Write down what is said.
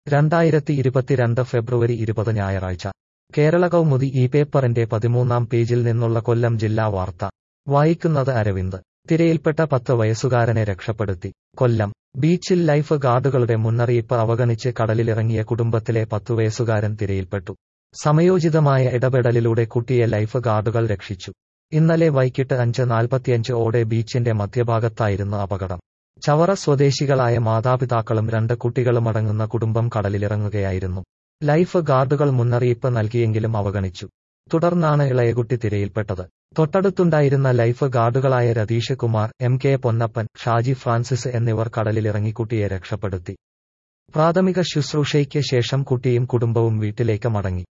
രണ്ടായിരത്തി ഇരുപത്തിരണ്ട് ഫെബ്രുവരി ഇരുപത് ഞായറാഴ്ച കേരള കൗമുദി ഈ പേപ്പറിന്റെ പതിമൂന്നാം പേജിൽ നിന്നുള്ള കൊല്ലം ജില്ലാ വാർത്ത വായിക്കുന്നത് അരവിന്ദ് തിരയിൽപ്പെട്ട പത്ത് വയസ്സുകാരനെ രക്ഷപ്പെടുത്തി കൊല്ലം ബീച്ചിൽ ലൈഫ് ഗാർഡുകളുടെ മുന്നറിയിപ്പ് അവഗണിച്ച് കടലിലിറങ്ങിയ കുടുംബത്തിലെ പത്തു വയസ്സുകാരൻ തിരയിൽപ്പെട്ടു സമയോചിതമായ ഇടപെടലിലൂടെ കുട്ടിയെ ലൈഫ് ഗാർഡുകൾ രക്ഷിച്ചു ഇന്നലെ വൈകിട്ട് അഞ്ച് നാൽപ്പത്തിയഞ്ച് ഓടെ ബീച്ചിന്റെ മധ്യഭാഗത്തായിരുന്നു അപകടം ചവറ സ്വദേശികളായ മാതാപിതാക്കളും രണ്ട് കുട്ടികളുമടങ്ങുന്ന കുടുംബം കടലിലിറങ്ങുകയായിരുന്നു ലൈഫ് ഗാർഡുകൾ മുന്നറിയിപ്പ് നൽകിയെങ്കിലും അവഗണിച്ചു തുടർന്നാണ് ഇളയകുട്ടി തിരയിൽപ്പെട്ടത് തൊട്ടടുത്തുണ്ടായിരുന്ന ലൈഫ് ഗാർഡുകളായ Ratheesh Kumar M K Ponnappan Shaji Francis എന്നിവർ കടലിലിറങ്ങി കുട്ടിയെ രക്ഷപ്പെടുത്തി പ്രാഥമിക ശുശ്രൂഷയ്ക്ക് ശേഷം കുട്ടിയും കുടുംബവും വീട്ടിലേക്ക് മടങ്ങി